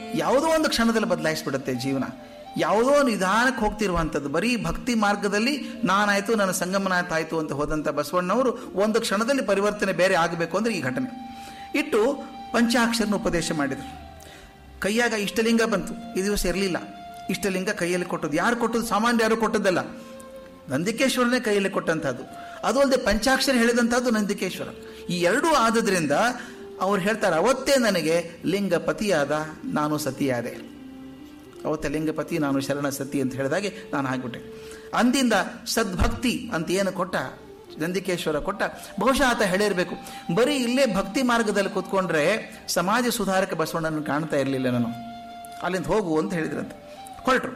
ಯಾವುದೋ ಒಂದು ಕ್ಷಣದಲ್ಲಿ ಬದಲಾಯಿಸ್ಬಿಡುತ್ತೆ ಜೀವನ ಯಾವುದೋ ನಿಧಾನಕ್ಕೆ ಹೋಗ್ತಿರುವಂಥದ್ದು ಬರೀ ಭಕ್ತಿ ಮಾರ್ಗದಲ್ಲಿ ನಾನಾಯ್ತು ನನ್ನ ಸಂಗಮನಾಥ ಆಯಿತು ಅಂತ ಹೋದಂಥ ಬಸವಣ್ಣವರು ಒಂದು ಕ್ಷಣದಲ್ಲಿ ಪರಿವರ್ತನೆ ಬೇರೆ ಆಗಬೇಕು ಅಂದರೆ ಈ ಘಟನೆ ಇಟ್ಟು ಪಂಚಾಕ್ಷರನ ಉಪದೇಶ ಮಾಡಿದರು ಕೈಯಾಗ ಇಷ್ಟಲಿಂಗ ಬಂತು ಈ ದಿವಸ ಇರಲಿಲ್ಲ ಇಷ್ಟಲಿಂಗ ಕೈಯಲ್ಲಿ ಕೊಟ್ಟದ್ದು ಯಾರು ಕೊಟ್ಟದ್ದು ಸಾಮಾನ್ಯ ಯಾರು ಕೊಟ್ಟದ್ದಲ್ಲ ನಂದಿಕೇಶ್ವರನೇ ಕೈಯಲ್ಲಿ ಕೊಟ್ಟಂಥದ್ದು ಅದು ಅಲ್ಲದೆ ಪಂಚಾಕ್ಷರ ಹೇಳಿದಂಥದ್ದು ನಂದಿಕೇಶ್ವರ ಈ ಎರಡೂ ಆದದ್ರಿಂದ ಅವ್ರು ಹೇಳ್ತಾರೆ ಅವತ್ತೇ ನನಗೆ ಲಿಂಗ ಪತಿಯಾದ ನಾನು ಸತಿಯಾದೆ ಅವತ್ತೇ ಲಿಂಗಪತಿ ನಾನು ಶರಣ ಸತಿ ಅಂತ ಹೇಳಿದಾಗೆ ನಾನು ಆಗ್ಬಿಟ್ಟೆ ಅಂದಿಂದ ಸದ್ಭಕ್ತಿ ಅಂತ ಏನು ಕೊಟ್ಟ ನಂದಿಕೇಶ್ವರ ಕೊಟ್ಟ ಬಹುಶಃ ಆತ ಹೇಳಿರಬೇಕು ಬರೀ ಇಲ್ಲೇ ಭಕ್ತಿ ಮಾರ್ಗದಲ್ಲಿ ಕೂತ್ಕೊಂಡ್ರೆ ಸಮಾಜ ಸುಧಾರಕ ಬಸವಣ್ಣನ ಕಾಣ್ತಾ ಇರಲಿಲ್ಲ ನಾನು ಅಲ್ಲಿಂದ ಹೋಗು ಅಂತ ಹೇಳಿದ್ರಂತೆ ಹೊರಟರು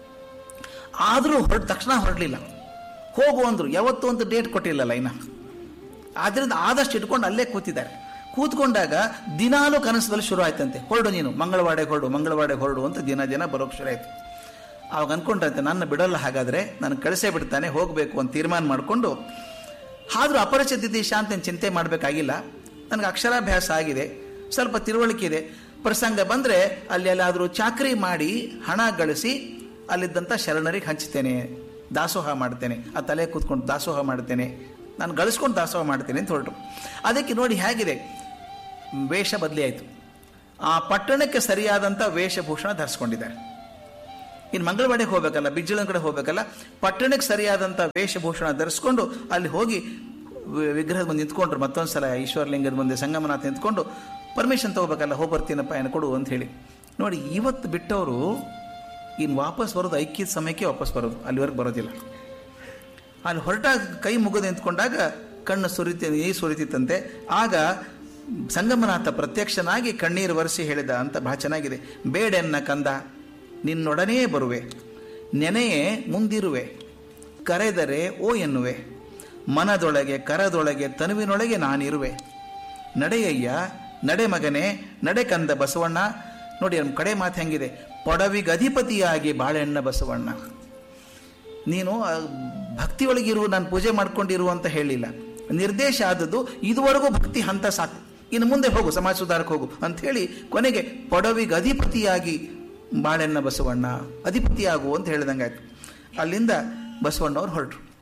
ಆದರೂ ಹೊರಟ ತಕ್ಷಣ ಹೊರಡಲಿಲ್ಲ ಹೋಗು ಅಂದರು ಯಾವತ್ತೂ ಒಂದು ಡೇಟ್ ಕೊಟ್ಟಿಲ್ಲಲ್ಲ ಇನ್ನ ಆದ್ದರಿಂದ ಆದಷ್ಟು ಇಟ್ಕೊಂಡು ಅಲ್ಲೇ ಕೂತಿದ್ದಾರೆ ಕೂತ್ಕೊಂಡಾಗ ದಿನಾಲೂ ಕನಸದಲ್ಲಿ ಶುರು ಆಯ್ತಂತೆ ಹೊರಡು ನೀನು ಮಂಗಳವಾಡೆ ಹೊರಡು ಮಂಗಳವಾಡೆ ಹೊರಡು ಅಂತ ದಿನ ದಿನ ಬರೋಕ್ಕೆ ಶುರು ಆಯ್ತು ಅವಾಗ ಅನ್ಕೊಂಡ್ರಂತೆ ನನ್ನ ಬಿಡಲ್ಲ ಹಾಗಾದರೆ ನಾನು ಕಳಿಸೇ ಬಿಡ್ತಾನೆ ಹೋಗಬೇಕು ಅಂತ ತೀರ್ಮಾನ ಮಾಡಿಕೊಂಡು ಆದರೂ ಅಪರಿಚಿತ ದೇಶ ಅಂತ ಚಿಂತೆ ಮಾಡಬೇಕಾಗಿಲ್ಲ ನನಗೆ ಅಕ್ಷರಾಭ್ಯಾಸ ಆಗಿದೆ ಸ್ವಲ್ಪ ತಿಳುವಳಿಕೆ ಇದೆ ಪ್ರಸಂಗ ಬಂದರೆ ಅಲ್ಲಿ ಎಲ್ಲಾದರೂ ಚಾಕ್ರಿ ಮಾಡಿ ಹಣ ಗಳಿಸಿ ಅಲ್ಲಿದ್ದಂಥ ಶರಣರಿಗೆ ಹಂಚ್ತೇನೆ ದಾಸೋಹ ಮಾಡ್ತೇನೆ ಆ ತಲೆ ಕೂತ್ಕೊಂಡು ದಾಸೋಹ ಮಾಡ್ತೇನೆ ನಾನು ಗಳಿಸ್ಕೊಂಡು ದಾಸೋಹ ಮಾಡ್ತೇನೆ ಅಂತ ಹೊರಟರು ಅದಕ್ಕೆ ನೋಡಿ ಹೇಗಿದೆ ವೇಷ ಬದಲಿ ಆಯಿತು ಆ ಪಟ್ಟಣಕ್ಕೆ ಸರಿಯಾದಂಥ ವೇಷಭೂಷಣ ಧರಿಸ್ಕೊಂಡಿದ್ದಾರೆ ಇನ್ನು ಮಂಗಳವಾಡಿಗೆ ಹೋಗ್ಬೇಕಲ್ಲ ಬಿಜ್ಜಳನ ಕಡೆ ಹೋಗ್ಬೇಕಲ್ಲ ಪಟ್ಟಣಕ್ಕೆ ಸರಿಯಾದಂಥ ವೇಷಭೂಷಣ ಧರಿಸ್ಕೊಂಡು ಅಲ್ಲಿ ಹೋಗಿ ವಿ- ವಿಗ್ರಹದ ಮುಂದೆ ನಿಂತ್ಕೊಂಡ್ರು ಮತ್ತೊಂದು ಸಲ ಈಶ್ವರಲಿಂಗದ ಮುಂದೆ ಸಂಗಮನಾಥ ನಿಂತ್ಕೊಂಡು ಪರ್ಮಿಷನ್ ತಗೋಬೇಕಲ್ಲ ಹೋಗಿ ಬರ್ತೀನಪ್ಪ ಏನು ಕೊಡು ಅಂತ ಹೇಳಿ ನೋಡಿ ಇವತ್ತು ಬಿಟ್ಟವರು ಇನ್ನು ವಾಪಸ್ ಬರೋದು ಐಕ್ಯದ ಸಮಯಕ್ಕೆ ವಾಪಸ್ ಬರೋದು ಅಲ್ಲಿವರೆಗೆ ಬರೋದಿಲ್ಲ ಅಲ್ಲಿ ಹೊರಟಾಗ ಕೈ ಮುಗಿದು ನಿಂತ್ಕೊಂಡಾಗ ಕಣ್ಣು ಸುರಿತಿ ನೀರು ಸುರಿತಿತ್ತಂತೆ ಆಗ ಸಂಗಮನಾಥ ಪ್ರತ್ಯಕ್ಷನಾಗಿ ಕಣ್ಣೀರು ಒರೆಸಿ ಹೇಳಿದ ಅಂತ ಬಹಳ ಚೆನ್ನಾಗಿದೆ ಬೇಡೆನ್ನ ಕಂದ ನಿನ್ನೊಡನೆ ಬರುವೆ ನೆನೆಯೇ ಮುಂದಿರುವೆ ಕರೆದರೆ ಓ ಎನ್ನುವೆ ಮನದೊಳಗೆ ಕರದೊಳಗೆ ತನುವಿನೊಳಗೆ ನಾನಿರುವೆ ನಡೆಯಯ್ಯ ನಡೆ ಮಗನೇ ನಡೆ ಕಂದ ಬಸವಣ್ಣ ನೋಡಿ ನಮ್ಮ ಕಡೆ ಮಾತು ಹೆಂಗಿದೆ ಪೊಡವಿಗಧಿಪತಿಯಾಗಿ ಬಾಳೆಣ್ಣ ಬಸವಣ್ಣ ನೀನು ಆ, ಭಕ್ತಿಯೊಳಗಿರು ನಾನು ಪೂಜೆ ಮಾಡ್ಕೊಂಡಿರು ಅಂತ ಹೇಳಿಲ್ಲ ನಿರ್ದೇಶ ಆದದ್ದು ಇದುವರೆಗೂ ಭಕ್ತಿ ಹಂತ ಸಾಕು ಇನ್ನು ಮುಂದೆ ಹೋಗು ಸಮಾಜ ಸುಧಾರಕ್ಕೆ ಹೋಗು ಅಂತ ಹೇಳಿ ಕೊನೆಗೆ ಪೊಡವಿಗೆ ಅಧಿಪತಿಯಾಗಿ ಬಾಳೆಣ್ಣ ಬಸವಣ್ಣ ಅಧಿಪತಿಯಾಗು ಅಂತ ಹೇಳಿದಂಗಾಯ್ತು ಅಲ್ಲಿಂದ ಬಸವಣ್ಣವ್ರು ಹೊರಟರು